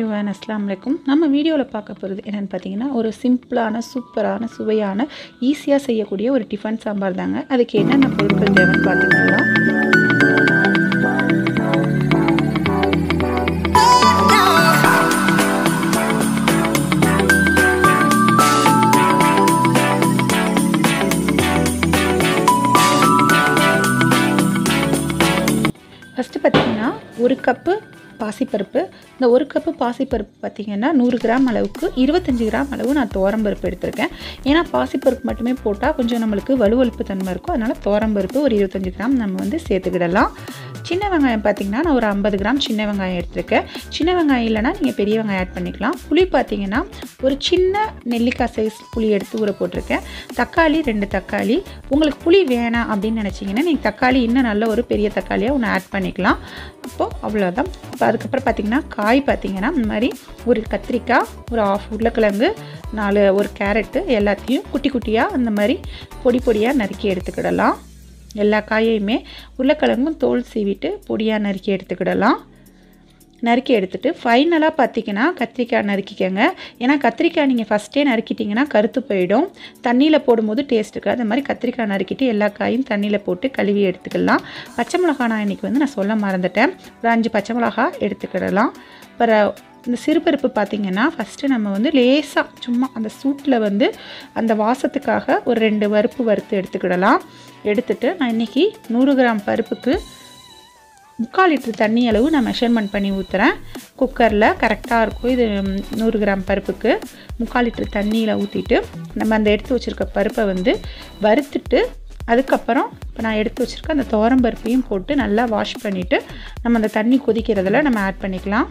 everyone அஸ்லாம் வலைக்கும் நம்ம வீடியோவில் பார்க்க போகிறது என்னென்னு பார்த்தீங்கன்னா ஒரு சிம்பிளான சூப்பரான சுவையான ஈஸியாக செய்யக்கூடிய ஒரு டிஃபன் சாம்பார் தாங்க அதுக்கு என்னென்ன பொருட்கள் தேவைன்னு பார்த்துக்கலாம் ஃபஸ்ட்டு பார்த்தீங்கன்னா ஒரு கப்பு பாசிப்பருப்பு இந்த ஒரு கப்பு பாசிப்பருப்பு பார்த்திங்கன்னா நூறு கிராம் அளவுக்கு இருபத்தஞ்சி கிராம் அளவு நான் பருப்பு எடுத்திருக்கேன் ஏன்னா பாசிப்பருப்பு மட்டுமே போட்டால் கொஞ்சம் நம்மளுக்கு வலுவழுப்பு தன்மை இருக்கும் அதனால் பருப்பு ஒரு இருபத்தஞ்சி கிராம் நம்ம வந்து சேர்த்துக்கிடலாம் சின்ன வெங்காயம் பார்த்திங்கன்னா நான் ஒரு ஐம்பது கிராம் சின்ன வெங்காயம் எடுத்திருக்கேன் சின்ன வெங்காயம் இல்லைனா நீங்கள் பெரிய வெங்காயம் ஆட் பண்ணிக்கலாம் புளி பார்த்திங்கன்னா ஒரு சின்ன நெல்லிக்காய் சைஸ் புளி எடுத்து ஊற போட்டிருக்கேன் தக்காளி ரெண்டு தக்காளி உங்களுக்கு புளி வேணாம் அப்படின்னு நினச்சிங்கன்னா நீங்கள் தக்காளி இன்னும் நல்ல ஒரு பெரிய தக்காளியாக ஒன்று ஆட் பண்ணிக்கலாம் அப்போது அவ்வளோதான் இப்போ அதுக்கப்புறம் பார்த்திங்கன்னா காய் பார்த்திங்கன்னா இந்த மாதிரி ஒரு கத்திரிக்காய் ஒரு ஆஃப் உருளைக்கிழங்கு நாலு ஒரு கேரட்டு எல்லாத்தையும் குட்டி குட்டியாக அந்த மாதிரி பொடி பொடியாக நறுக்கி எடுத்துக்கிடலாம் எல்லா காயையுமே உருளைக்கிழங்கும் தோல் சீவிட்டு பொடியாக நறுக்கி எடுத்துக்கிடலாம் நறுக்கி எடுத்துகிட்டு ஃபைனலாக பார்த்திங்கன்னா கத்திரிக்காய் நறுக்கிக்கங்க ஏன்னா கத்திரிக்காய் நீங்கள் ஃபஸ்ட்டே நறுக்கிட்டிங்கன்னா கருத்து போயிடும் தண்ணியில் போடும்போது டேஸ்ட் இருக்காது அது மாதிரி கத்திரிக்காய் நறுக்கிட்டு எல்லா காயும் தண்ணியில் போட்டு கழுவி எடுத்துக்கலாம் பச்சை மிளகா நான் இன்றைக்கி வந்து நான் சொல்ல மறந்துட்டேன் ஒரு அஞ்சு பச்சை மிளகா எடுத்துக்கிடலாம் அப்புறம் இந்த சிறுபருப்பு பார்த்திங்கன்னா ஃபஸ்ட்டு நம்ம வந்து லேசாக சும்மா அந்த சூட்டில் வந்து அந்த வாசத்துக்காக ஒரு ரெண்டு பருப்பு வறுத்து எடுத்துக்கிடலாம் எடுத்துகிட்டு நான் இன்றைக்கி நூறு கிராம் பருப்புக்கு முக்கால் லிட்டர் தண்ணி அளவு நான் மெஷர்மெண்ட் பண்ணி ஊற்றுறேன் குக்கரில் கரெக்டாக இருக்கும் இது நூறு கிராம் பருப்புக்கு முக்கால் லிட்டர் தண்ணியில் ஊற்றிட்டு நம்ம அந்த எடுத்து வச்சுருக்க பருப்பை வந்து வறுத்துட்டு அதுக்கப்புறம் இப்போ நான் எடுத்து வச்சுருக்க அந்த துவரம் பருப்பையும் போட்டு நல்லா வாஷ் பண்ணிவிட்டு நம்ம அந்த தண்ணி கொதிக்கிறதுல நம்ம ஆட் பண்ணிக்கலாம்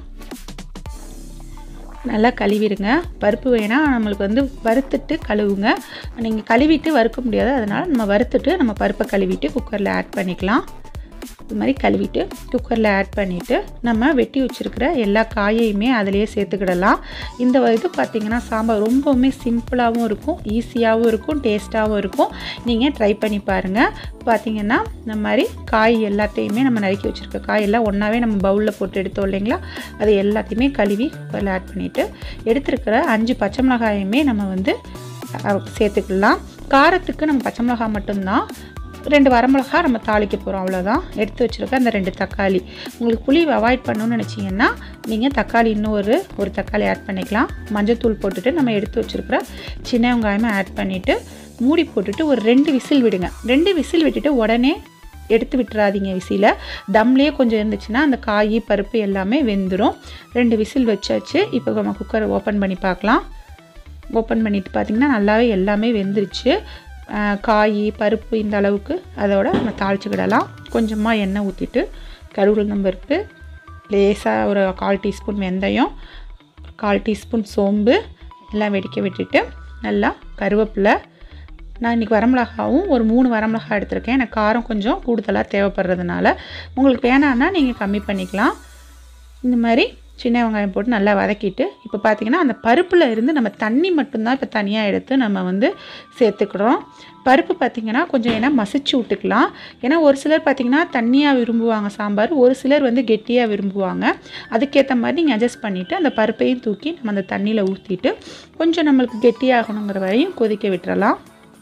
நல்லா கழுவிடுங்க பருப்பு வேணால் நம்மளுக்கு வந்து வறுத்துட்டு கழுவுங்க நீங்கள் கழுவிட்டு வறுக்க முடியாது அதனால் நம்ம வறுத்துட்டு நம்ம பருப்பை கழுவிட்டு குக்கரில் ஆட் பண்ணிக்கலாம் இது மாதிரி கழுவிட்டு குக்கரில் ஆட் பண்ணிவிட்டு நம்ம வெட்டி வச்சுருக்கிற எல்லா காயையுமே அதிலேயே சேர்த்துக்கிடலாம் இந்த இது பார்த்திங்கன்னா சாம்பார் ரொம்பவுமே சிம்பிளாகவும் இருக்கும் ஈஸியாகவும் இருக்கும் டேஸ்ட்டாகவும் இருக்கும் நீங்கள் ட்ரை பண்ணி பாருங்கள் பார்த்திங்கன்னா இந்த மாதிரி காய் எல்லாத்தையுமே நம்ம நறுக்கி வச்சுருக்க காய் எல்லாம் ஒன்றாவே நம்ம பவுலில் போட்டு எடுத்தோம் இல்லைங்களா அது எல்லாத்தையுமே கழுவி குக்கரில் ஆட் பண்ணிவிட்டு எடுத்துருக்கிற அஞ்சு பச்சை மிளகாயுமே நம்ம வந்து சேர்த்துக்கலாம் காரத்துக்கு நம்ம பச்சை மிளகாய் மட்டும்தான் ரெண்டு வரமிளகா நம்ம தாளிக்க போகிறோம் அவ்வளோதான் எடுத்து வச்சுருக்க அந்த ரெண்டு தக்காளி உங்களுக்கு புளி அவாய்ட் பண்ணணும்னு நினச்சிங்கன்னா நீங்கள் தக்காளி இன்னும் ஒரு ஒரு தக்காளி ஆட் பண்ணிக்கலாம் மஞ்சத்தூள் போட்டுட்டு நம்ம எடுத்து வச்சுருக்கிற சின்ன வெங்காயமாக ஆட் பண்ணிவிட்டு மூடி போட்டுட்டு ஒரு ரெண்டு விசில் விடுங்க ரெண்டு விசில் விட்டுட்டு உடனே எடுத்து விட்டுறாதீங்க விசில தம்லேயே கொஞ்சம் இருந்துச்சுன்னா அந்த காய் பருப்பு எல்லாமே வெந்துடும் ரெண்டு விசில் வச்சாச்சு இப்போ நம்ம குக்கரை ஓப்பன் பண்ணி பார்க்கலாம் ஓப்பன் பண்ணிவிட்டு பார்த்திங்கன்னா நல்லாவே எல்லாமே வெந்துருச்சு காய் பருப்பு இந்த அளவுக்கு அதோட நம்ம தாளிச்சுக்கிடலாம் கொஞ்சமாக எண்ணெய் ஊற்றிட்டு கருவேலம் பருப்பு லேசாக ஒரு கால் டீஸ்பூன் வெந்தயம் கால் டீஸ்பூன் சோம்பு எல்லாம் வெடிக்க விட்டுட்டு நல்லா கருவேப்பிலை நான் இன்றைக்கி வரமிளகாவும் ஒரு மூணு வரமிளகா எடுத்திருக்கேன் எனக்கு காரம் கொஞ்சம் கூடுதலாக தேவைப்படுறதுனால உங்களுக்கு வேணான்னா நீங்கள் கம்மி பண்ணிக்கலாம் இந்த மாதிரி சின்ன வெங்காயம் போட்டு நல்லா வதக்கிட்டு இப்போ பார்த்திங்கன்னா அந்த பருப்பில் இருந்து நம்ம தண்ணி மட்டும்தான் இப்போ தனியாக எடுத்து நம்ம வந்து சேர்த்துக்கிறோம் பருப்பு பார்த்திங்கன்னா கொஞ்சம் ஏன்னா மசிச்சு விட்டுக்கலாம் ஏன்னா ஒரு சிலர் பார்த்திங்கன்னா தண்ணியாக விரும்புவாங்க சாம்பார் ஒரு சிலர் வந்து கெட்டியாக விரும்புவாங்க அதுக்கேற்ற மாதிரி நீங்கள் அட்ஜஸ்ட் பண்ணிவிட்டு அந்த பருப்பையும் தூக்கி நம்ம அந்த தண்ணியில் ஊற்றிட்டு கொஞ்சம் நம்மளுக்கு கெட்டியாகணுங்கிற வரையும் கொதிக்க விட்டுறலாம்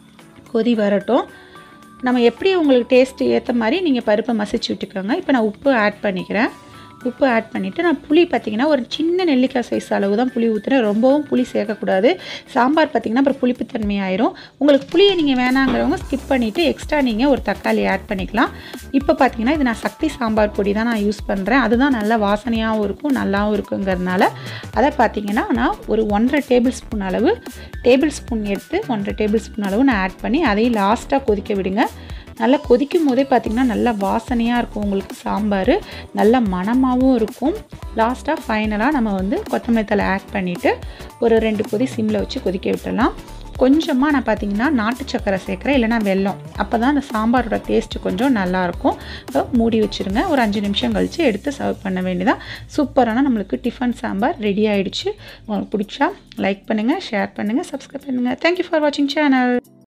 கொதி வரட்டும் நம்ம எப்படி உங்களுக்கு டேஸ்ட்டு ஏற்ற மாதிரி நீங்கள் பருப்பை மசிச்சு விட்டுக்கோங்க இப்போ நான் உப்பு ஆட் பண்ணிக்கிறேன் உப்பு ஆட் பண்ணிவிட்டு நான் புளி பார்த்திங்கன்னா ஒரு சின்ன நெல்லிக்காய் சைஸ் அளவு தான் புளி ஊற்றுறேன் ரொம்பவும் புளி சேர்க்கக்கூடாது சாம்பார் பார்த்திங்கன்னா அப்புறம் புளிப்புத்தன்மை ஆயிரும் உங்களுக்கு புளியை நீங்கள் வேணாங்கிறவங்க ஸ்கிப் பண்ணிவிட்டு எக்ஸ்ட்ரா நீங்கள் ஒரு தக்காளி ஆட் பண்ணிக்கலாம் இப்போ பார்த்திங்கன்னா இது நான் சக்தி சாம்பார் பொடி தான் நான் யூஸ் பண்ணுறேன் அதுதான் நல்லா வாசனையாகவும் இருக்கும் நல்லாவும் இருக்குங்கிறதுனால அதை பார்த்திங்கன்னா நான் ஒரு ஒன்றரை டேபிள் ஸ்பூன் அளவு டேபிள் ஸ்பூன் எடுத்து ஒன்றரை டேபிள் ஸ்பூன் அளவு நான் ஆட் பண்ணி அதையும் லாஸ்ட்டாக கொதிக்க விடுங்க நல்லா கொதிக்கும் போதே பார்த்திங்கன்னா நல்லா வாசனையாக இருக்கும் உங்களுக்கு சாம்பார் நல்ல மணமாகவும் இருக்கும் லாஸ்ட்டாக ஃபைனலாக நம்ம வந்து கொத்தமல்லி தலை ஆட் பண்ணிவிட்டு ஒரு ரெண்டு கொதி சிம்மில் வச்சு கொதிக்க விட்டுடலாம் கொஞ்சமாக நான் பார்த்தீங்கன்னா நாட்டு சக்கரை சேர்க்குறேன் இல்லைனா வெல்லம் அப்போ தான் அந்த சாம்பாரோட டேஸ்ட்டு கொஞ்சம் நல்லாயிருக்கும் ஸோ மூடி வச்சுருங்க ஒரு அஞ்சு நிமிஷம் கழித்து எடுத்து சர்வ் பண்ண வேண்டியதான் சூப்பரான நம்மளுக்கு டிஃபன் சாம்பார் ரெடி ஆகிடுச்சு உங்களுக்கு பிடிச்சா லைக் பண்ணுங்கள் ஷேர் பண்ணுங்கள் சப்ஸ்கிரைப் பண்ணுங்கள் தேங்க்யூ ஃபார் வாட்சிங் சேனல்